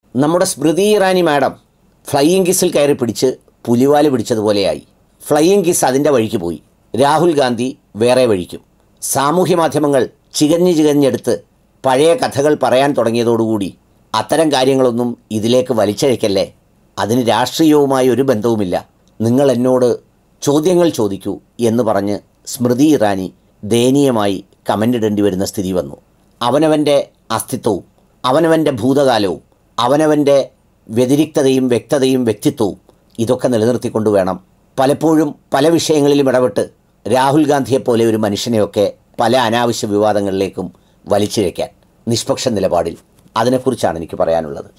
നമ്മുടെ Smriti Irani madam flying കിസിൽ കയറി പിടിച്ച് പുലിവാല് പിടിച്ചതുപോലെയായി ഫ്ലൈയിങ് കിസ് അതിൻ്റെ വഴിക്ക് പോയി രാഹുൽ ഗാന്ധി വേറെ വഴിക്കും സാമൂഹ്യ മാധ്യമങ്ങൾ ചികഞ്ഞ് ചികഞ്ഞെടുത്ത് പഴയ കഥകൾ പറയാൻ തുടങ്ങിയതോടുകൂടി അത്തരം കാര്യങ്ങളൊന്നും ഇതിലേക്ക് വലിച്ചഴക്കല്ലേ അതിന് രാഷ്ട്രീയവുമായി ഒരു ബന്ധവുമില്ല നിങ്ങൾ എന്നോട് ചോദ്യങ്ങൾ ചോദിക്കൂ എന്ന് പറഞ്ഞ് സ്മൃതി ഇറാനി ദയനീയമായി കമൻ്റ് ഇടേണ്ടി വരുന്ന സ്ഥിതി വന്നു അവനവൻ്റെ അസ്തിത്വവും അവനവൻ്റെ ഭൂതകാലവും അവനവൻ്റെ വ്യതിരിക്തതയും വ്യക്തതയും വ്യക്തിത്വവും ഇതൊക്കെ നിലനിർത്തിക്കൊണ്ട് വേണം പലപ്പോഴും പല വിഷയങ്ങളിലും ഇടപെട്ട് രാഹുൽ ഗാന്ധിയെപ്പോലെ ഒരു മനുഷ്യനെയൊക്കെ പല അനാവശ്യ വിവാദങ്ങളിലേക്കും വലിച്ചിഴയ്ക്കാൻ നിഷ്പക്ഷ നിലപാടിൽ അതിനെക്കുറിച്ചാണ് എനിക്ക് പറയാനുള്ളത്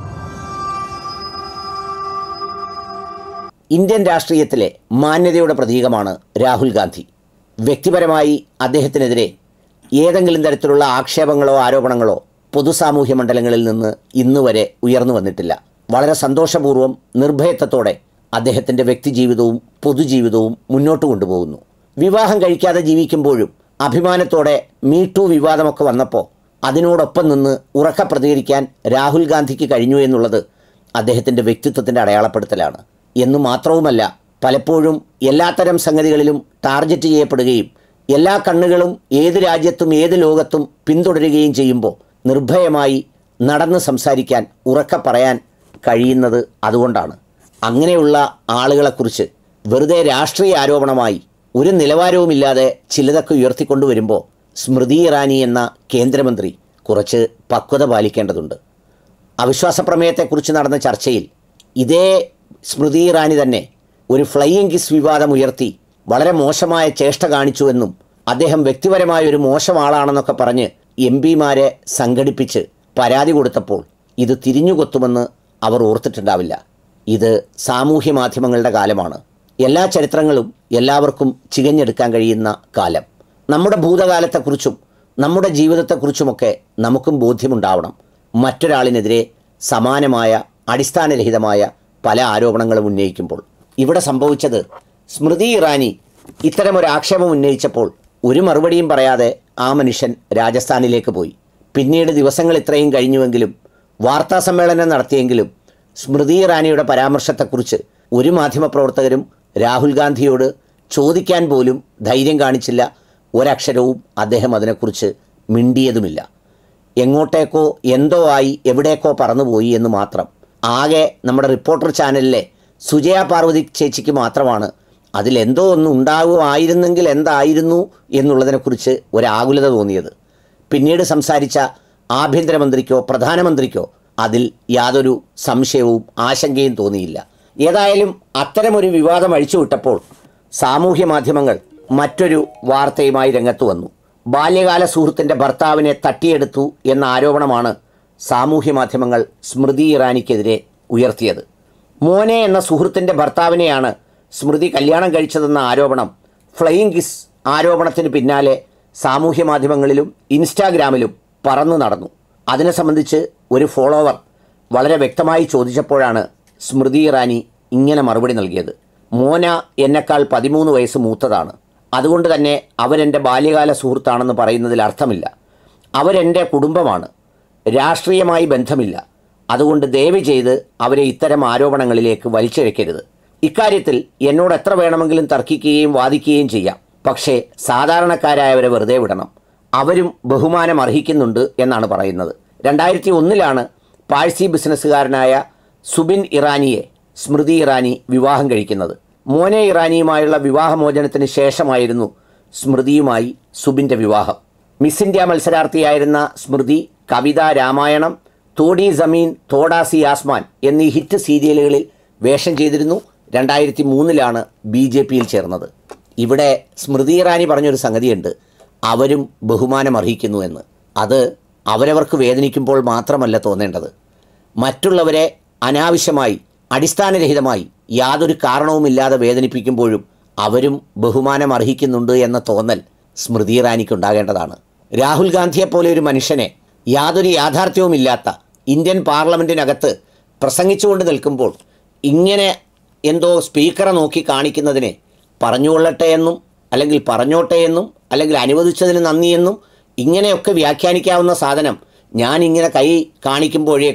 ഇന്ത്യൻ രാഷ്ട്രീയത്തിലെ മാന്യതയുടെ പ്രതീകമാണ് രാഹുൽ ഗാന്ധി വ്യക്തിപരമായി അദ്ദേഹത്തിനെതിരെ ഏതെങ്കിലും തരത്തിലുള്ള ആക്ഷേപങ്ങളോ ആരോപണങ്ങളോ പൊതുസാമൂഹ്യ മണ്ഡലങ്ങളിൽ നിന്ന് ഇന്ന് വരെ ഉയർന്നു വന്നിട്ടില്ല വളരെ സന്തോഷപൂർവ്വം നിർഭയത്വത്തോടെ അദ്ദേഹത്തിൻ്റെ വ്യക്തിജീവിതവും പൊതുജീവിതവും മുന്നോട്ട് കൊണ്ടുപോകുന്നു വിവാഹം കഴിക്കാതെ ജീവിക്കുമ്പോഴും അഭിമാനത്തോടെ മീടു വിവാദമൊക്കെ വന്നപ്പോൾ അതിനോടൊപ്പം നിന്ന് ഉറക്ക പ്രതികരിക്കാൻ രാഹുൽ ഗാന്ധിക്ക് കഴിഞ്ഞു എന്നുള്ളത് അദ്ദേഹത്തിൻ്റെ വ്യക്തിത്വത്തിൻ്റെ അടയാളപ്പെടുത്തലാണ് എന്നു മാത്രവുമല്ല പലപ്പോഴും എല്ലാത്തരം സംഗതികളിലും ടാർഗറ്റ് ചെയ്യപ്പെടുകയും എല്ലാ കണ്ണുകളും ഏത് രാജ്യത്തും ഏത് ലോകത്തും പിന്തുടരുകയും ചെയ്യുമ്പോൾ നിർഭയമായി നടന്ന് സംസാരിക്കാൻ ഉറക്കെ പറയാൻ കഴിയുന്നത് അതുകൊണ്ടാണ് അങ്ങനെയുള്ള ആളുകളെക്കുറിച്ച് വെറുതെ രാഷ്ട്രീയ ആരോപണമായി ഒരു നിലവാരവുമില്ലാതെ ചിലതൊക്കെ ഉയർത്തിക്കൊണ്ടുവരുമ്പോൾ സ്മൃതി ഇറാനി എന്ന കേന്ദ്രമന്ത്രി കുറച്ച് പക്വത പാലിക്കേണ്ടതുണ്ട് അവിശ്വാസ പ്രമേയത്തെക്കുറിച്ച് നടന്ന ചർച്ചയിൽ ഇതേ സ്മൃതി ഇറാനി തന്നെ ഒരു ഫ്ലൈയിങ് കിസ് വിവാദം ഉയർത്തി വളരെ മോശമായ ചേഷ്ട കാണിച്ചുവെന്നും അദ്ദേഹം വ്യക്തിപരമായ ഒരു മോശം ആളാണെന്നൊക്കെ പറഞ്ഞ് എം പിമാരെ സംഘടിപ്പിച്ച് പരാതി കൊടുത്തപ്പോൾ ഇത് തിരിഞ്ഞുകൊത്തുമെന്ന് അവർ ഓർത്തിട്ടുണ്ടാവില്ല ഇത് സാമൂഹ്യ മാധ്യമങ്ങളുടെ കാലമാണ് എല്ലാ ചരിത്രങ്ങളും എല്ലാവർക്കും ചികഞ്ഞെടുക്കാൻ കഴിയുന്ന കാലം നമ്മുടെ ഭൂതകാലത്തെക്കുറിച്ചും നമ്മുടെ ജീവിതത്തെക്കുറിച്ചുമൊക്കെ നമുക്കും ബോധ്യമുണ്ടാവണം മറ്റൊരാളിനെതിരെ സമാനമായ അടിസ്ഥാനരഹിതമായ പല ആരോപണങ്ങളും ഉന്നയിക്കുമ്പോൾ ഇവിടെ സംഭവിച്ചത് സ്മൃതി ഇറാനി ഇത്തരമൊരു ആക്ഷേപം ഉന്നയിച്ചപ്പോൾ ഒരു മറുപടിയും പറയാതെ ആ മനുഷ്യൻ രാജസ്ഥാനിലേക്ക് പോയി പിന്നീട് ദിവസങ്ങൾ ഇത്രയും കഴിഞ്ഞുവെങ്കിലും വാർത്താ സമ്മേളനം നടത്തിയെങ്കിലും സ്മൃതി ഇറാനിയുടെ പരാമർശത്തെക്കുറിച്ച് ഒരു മാധ്യമപ്രവർത്തകരും രാഹുൽ ഗാന്ധിയോട് ചോദിക്കാൻ പോലും ധൈര്യം കാണിച്ചില്ല ഒരക്ഷരവും അദ്ദേഹം അതിനെക്കുറിച്ച് മിണ്ടിയതുമില്ല എങ്ങോട്ടേക്കോ എന്തോ ആയി എവിടേക്കോ പറന്നുപോയി എന്ന് മാത്രം ആകെ നമ്മുടെ റിപ്പോർട്ടർ ചാനലിലെ സുജയ പാർവതി ചേച്ചിക്ക് മാത്രമാണ് അതിലെന്തോ ഒന്ന് ഉണ്ടാകുമായിരുന്നെങ്കിൽ എന്തായിരുന്നു എന്നുള്ളതിനെക്കുറിച്ച് ഒരാകുലത തോന്നിയത് പിന്നീട് സംസാരിച്ച ആഭ്യന്തരമന്ത്രിക്കോ പ്രധാനമന്ത്രിക്കോ അതിൽ യാതൊരു സംശയവും ആശങ്കയും തോന്നിയില്ല ഏതായാലും അത്തരമൊരു വിവാദം അഴിച്ചുവിട്ടപ്പോൾ സാമൂഹ്യ മാധ്യമങ്ങൾ മറ്റൊരു വാർത്തയുമായി രംഗത്ത് വന്നു ബാല്യകാല സുഹൃത്തിൻ്റെ ഭർത്താവിനെ തട്ടിയെടുത്തു എന്ന ആരോപണമാണ് സാമൂഹ്യ മാധ്യമങ്ങൾ സ്മൃതി ഇറാനിക്കെതിരെ ഉയർത്തിയത് മോനെ എന്ന സുഹൃത്തിൻ്റെ ഭർത്താവിനെയാണ് സ്മൃതി കല്യാണം കഴിച്ചതെന്ന ആരോപണം ഫ്ലൈയിങ് കിസ് ആരോപണത്തിന് പിന്നാലെ സാമൂഹ്യ മാധ്യമങ്ങളിലും ഇൻസ്റ്റാഗ്രാമിലും പറന്നു നടന്നു അതിനെ സംബന്ധിച്ച് ഒരു ഫോളോവർ വളരെ വ്യക്തമായി ചോദിച്ചപ്പോഴാണ് സ്മൃതി ഇറാനി ഇങ്ങനെ മറുപടി നൽകിയത് മോന എന്നെക്കാൾ പതിമൂന്ന് വയസ്സ് മൂത്തതാണ് അതുകൊണ്ട് തന്നെ അവരെൻ്റെ ബാല്യകാല സുഹൃത്താണെന്ന് പറയുന്നതിൽ അർത്ഥമില്ല അവരെൻ്റെ കുടുംബമാണ് രാഷ്ട്രീയമായി ബന്ധമില്ല അതുകൊണ്ട് ദയവ് ചെയ്ത് അവരെ ഇത്തരം ആരോപണങ്ങളിലേക്ക് വലിച്ചിഴക്കരുത് ഇക്കാര്യത്തിൽ എന്നോട് എത്ര വേണമെങ്കിലും തർക്കിക്കുകയും വാദിക്കുകയും ചെയ്യാം പക്ഷേ സാധാരണക്കാരായവരെ വെറുതെ വിടണം അവരും ബഹുമാനം അർഹിക്കുന്നുണ്ട് എന്നാണ് പറയുന്നത് രണ്ടായിരത്തി ഒന്നിലാണ് പാഴ്സി ബിസിനസ്സുകാരനായ സുബിൻ ഇറാനിയെ സ്മൃതി ഇറാനി വിവാഹം കഴിക്കുന്നത് മോനെ ഇറാനിയുമായുള്ള വിവാഹമോചനത്തിന് ശേഷമായിരുന്നു സ്മൃതിയുമായി സുബിൻ്റെ വിവാഹം മിസ് ഇന്ത്യ മത്സരാർത്ഥിയായിരുന്ന സ്മൃതി കവിത രാമായണം തോടി ജമീൻ തോടാസി ആസ്മാൻ എന്നീ ഹിറ്റ് സീരിയലുകളിൽ വേഷം ചെയ്തിരുന്നു രണ്ടായിരത്തി മൂന്നിലാണ് ബി ജെ പിയിൽ ചേർന്നത് ഇവിടെ സ്മൃതി ഇറാനി പറഞ്ഞൊരു സംഗതിയുണ്ട് അവരും ബഹുമാനം അർഹിക്കുന്നു എന്ന് അത് അവരവർക്ക് വേദനിക്കുമ്പോൾ മാത്രമല്ല തോന്നേണ്ടത് മറ്റുള്ളവരെ അനാവശ്യമായി അടിസ്ഥാനരഹിതമായി യാതൊരു കാരണവുമില്ലാതെ വേദനിപ്പിക്കുമ്പോഴും അവരും ബഹുമാനം അർഹിക്കുന്നുണ്ട് എന്ന തോന്നൽ സ്മൃതി ഇറാനിക്ക് ഉണ്ടാകേണ്ടതാണ് രാഹുൽ ഗാന്ധിയെപ്പോലെ ഒരു മനുഷ്യനെ യാതൊരു യാഥാർത്ഥ്യവുമില്ലാത്ത ഇന്ത്യൻ പാർലമെൻറ്റിനകത്ത് പ്രസംഗിച്ചുകൊണ്ട് നിൽക്കുമ്പോൾ ഇങ്ങനെ എന്തോ സ്പീക്കറെ നോക്കി കാണിക്കുന്നതിനെ പറഞ്ഞുകൊള്ളട്ടെ എന്നും അല്ലെങ്കിൽ പറഞ്ഞോട്ടെ എന്നും അല്ലെങ്കിൽ അനുവദിച്ചതിന് നന്ദിയെന്നും ഇങ്ങനെയൊക്കെ വ്യാഖ്യാനിക്കാവുന്ന സാധനം ഞാൻ ഇങ്ങനെ കൈ കാണിക്കുമ്പോഴേക്കും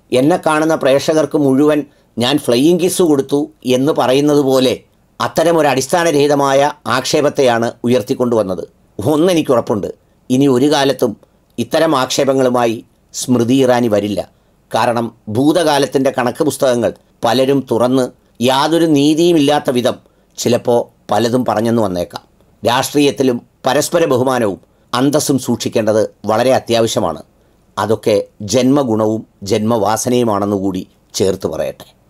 എന്നെ കാണുന്ന പ്രേക്ഷകർക്ക് മുഴുവൻ ഞാൻ ഫ്ലൈയിങ് കിസ് കൊടുത്തു എന്ന് പറയുന്നത് പോലെ അത്തരമൊരു അടിസ്ഥാനരഹിതമായ ആക്ഷേപത്തെയാണ് ഉയർത്തിക്കൊണ്ടുവന്നത് ഒന്നെനിക്ക് ഉറപ്പുണ്ട് ഇനി ഒരു കാലത്തും ഇത്തരം ആക്ഷേപങ്ങളുമായി സ്മൃതി ഇറാനി വരില്ല കാരണം ഭൂതകാലത്തിൻ്റെ കണക്ക് പുസ്തകങ്ങൾ പലരും തുറന്ന് യാതൊരു നീതിയുമില്ലാത്ത വിധം ചിലപ്പോൾ പലതും പറഞ്ഞെന്ന് വന്നേക്കാം രാഷ്ട്രീയത്തിലും പരസ്പര ബഹുമാനവും അന്തസ്സും സൂക്ഷിക്കേണ്ടത് വളരെ അത്യാവശ്യമാണ് അതൊക്കെ ജന്മഗുണവും ജന്മവാസനയുമാണെന്നുകൂടി ചേർത്ത് പറയട്ടെ